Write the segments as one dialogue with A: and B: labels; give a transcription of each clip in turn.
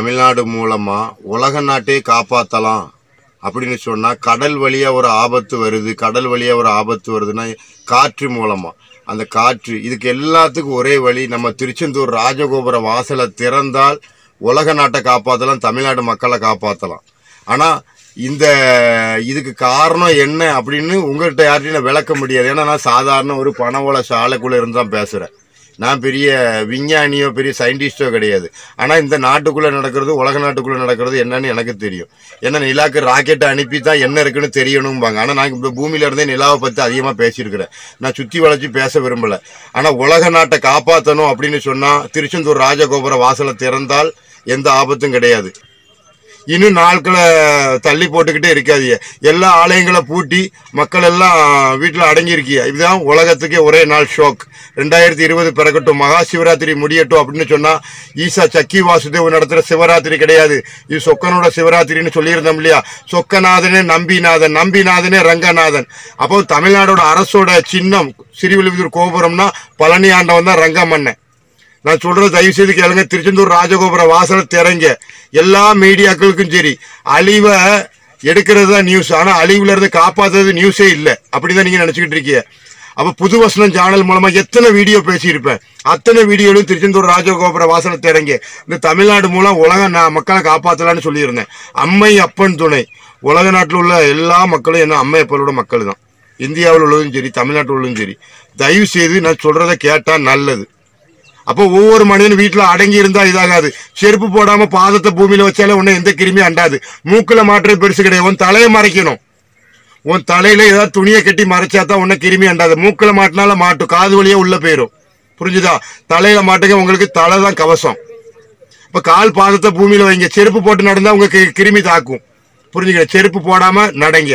A: தமிழ்நாடு மூலமா உலக நாட்டே காப்பாத்தலாம் அப்படின்னு சொன்னா கடல் வழியா ஒரு ஆபத்து வருது கடல் வழியா ஒரு ஆபத்து வருதுன்னா காற்று மூலமா அந்த காற்று இதுக்கு எல்லாத்துக்கும் ஒரே வழி நம்ம திருச்செந்தூர் ராஜகோபுர வாசலை திறந்தால் உலக நாட்டை காப்பாத்தலாம் தமிழ்நாடு மக்களை காப்பாத்தலாம் ஆனா இந்த இதுக்கு காரணம் என்ன அப்படின்னு உங்கள்கிட்ட யார்ட்டையும் நான் விளக்க முடியாது ஏன்னா நான் சாதாரண ஒரு பணவள சாலைக்குள்ள இருந்து தான் பேசுறேன் நான் பெரிய விஞ்ஞானியோ பெரிய சயின்டிஸ்டோ கிடையாது ஆனா இந்த நாட்டுக்குள்ள நடக்கிறது உலக நாட்டுக்குள்ள நடக்கிறது என்னன்னு எனக்கு தெரியும் ஏன்னா நிலாக்கு ராக்கெட்டை அனுப்பி தான் என்ன இருக்குன்னு தெரியணும்பாங்க ஆனா நான் இப்போ பூமியில இருந்தே நிலாவை பத்தி அதிகமா பேசியிருக்கிறேன் நான் சுத்தி வளைச்சு பேச விரும்பல ஆனா உலக நாட்டை காப்பாற்றணும் அப்படின்னு சொன்னா திருச்செந்தூர் ராஜகோபுர வாசலை திறந்தால் எந்த ஆபத்தும் கிடையாது இன்னும் நாட்களை தள்ளி போட்டுக்கிட்டே இருக்காதீங்க எல்லா ஆலயங்களை பூட்டி மக்கள் எல்லாம் வீட்டில் அடங்கியிருக்கீங்க இதுதான் உலகத்துக்கே ஒரே நாள் ஷோக் ரெண்டாயிரத்தி இருபது பிறக்கட்டும் மகா சிவராத்திரி முடியட்டும் அப்படின்னு சொன்னா ஈசா சக்கி வாசுதேவ் நடத்துற சிவராத்திரி கிடையாது இது சொக்கனோட சிவராத்திரின்னு சொல்லியிருந்தோம் இல்லையா சொக்கநாதனே நம்பிநாதன் நம்பிநாதனே ரங்கநாதன் அப்போ தமிழ்நாடோட அரசோட சின்னம் சிறுவிழுத்தூர் கோபுரம்னா பழனி ஆண்டவன் தான் ரங்கமன்னன் நான் சொல்றது தயவு செய்து கேளுங்க திருச்செந்தூர் ராஜகோபுர வாசலை திறங்க எல்லா மீடியாக்களுக்கும் சரி அழிவை எடுக்கிறது தான் நியூஸ் ஆனா அழிவுல இருந்து காப்பாத்துறது நியூஸே இல்லை அப்படிதான் நீங்க நினைச்சுக்கிட்டு இருக்கீங்க அப்ப புது வசனம் சேனல் மூலமா எத்தனை வீடியோ பேசியிருப்பேன் அத்தனை வீடியோலையும் திருச்செந்தூர் ராஜகோபுர வாசலை திறங்க இந்த தமிழ்நாடு மூலம் உலக நா- மக்களை காப்பாத்தலாம்னு சொல்லியிருந்தேன் அம்மை அப்பன் துணை உலக நாட்டில் உள்ள எல்லா மக்களும் என்ன அம்மை அப்பனோட மக்கள் தான் இந்தியாவில் உள்ளதும் சரி தமிழ்நாட்டில் உள்ளதும் சரி தயவு செய்து நான் சொல்றதை கேட்டா நல்லது அப்போ ஒவ்வொரு மனிதனும் வீட்டுல அடங்கி இருந்தா இதாகாது செருப்பு போடாம பாதத்தை பூமியில வச்சாலே உன்னை எந்த கிருமியும் அண்டாது மூக்குல மாற்றது பெருசு கிடையாது உன் தலையை மறைக்கணும் உன் தலையில ஏதாவது துணியை கட்டி மறைச்சா தான் உன்னை கிருமி அண்டாது மூக்குல மாட்டினால மாட்டும் காது வழியா உள்ள போயிரும் புரிஞ்சுதா தலையில மாட்டுங்க உங்களுக்கு தலை தான் கவசம் இப்ப கால் பாதத்தை பூமியில வைங்க செருப்பு போட்டு நடந்தா உங்க கி- கிருமி தாக்கும் புரிஞ்சுக்க செருப்பு போடாம நடங்க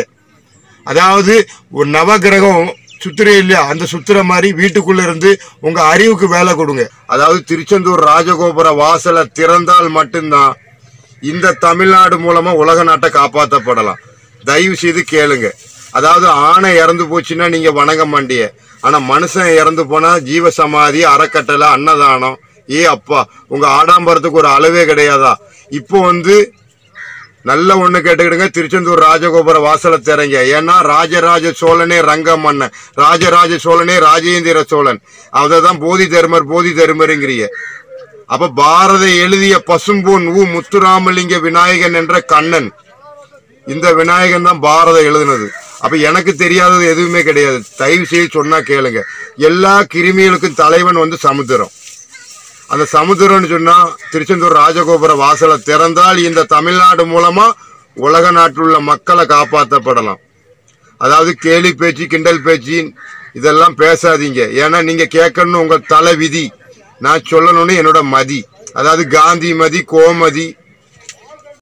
A: அதாவது ஒரு நவகிரகம் சுத்துறே இல்லையா அந்த சுத்துற மாதிரி வீட்டுக்குள்ள இருந்து உங்க அறிவுக்கு வேலை கொடுங்க அதாவது திருச்செந்தூர் ராஜகோபுர வாசலை திறந்தால் மட்டும்தான் இந்த தமிழ்நாடு மூலமா உலக நாட்டை காப்பாற்றப்படலாம் தயவு செய்து கேளுங்க அதாவது ஆணை இறந்து போச்சுன்னா நீங்க வணங்க மாட்டிய ஆனா மனுஷன் இறந்து போனா ஜீவ சமாதி அறக்கட்டளை அன்னதானம் ஏ அப்பா உங்க ஆடாம்பரத்துக்கு ஒரு அளவே கிடையாதா இப்போ வந்து நல்ல ஒண்ணு கேட்டுக்கிடுங்க திருச்செந்தூர் ராஜகோபுர வாசலை திறங்க ஏன்னா ராஜராஜ சோழனே ரங்க மன்னன் ராஜராஜ சோழனே ராஜேந்திர சோழன் அததான் போதி தர்மர் போதி தர்மருங்கிறிய அப்ப பாரத எழுதிய பசும்பொன் ஊ முத்துராமலிங்க விநாயகன் என்ற கண்ணன் இந்த விநாயகன் தான் பாரதம் எழுதுனது அப்ப எனக்கு தெரியாதது எதுவுமே கிடையாது தயவு செய்து சொன்னா கேளுங்க எல்லா கிருமிகளுக்கும் தலைவன் வந்து சமுத்திரம் அந்த சமுத்திரம்னு சொன்னா திருச்செந்தூர் ராஜகோபுர வாசலை திறந்தால் இந்த தமிழ்நாடு மூலமா உலக நாட்டில் உள்ள மக்களை காப்பாற்றப்படலாம் அதாவது கேலி பேச்சு கிண்டல் பேச்சு இதெல்லாம் பேசாதீங்க ஏன்னா நீங்க கேட்கணும்னு உங்க தலை விதி நான் சொல்லணும்னு என்னோட மதி அதாவது காந்தி மதி கோமதி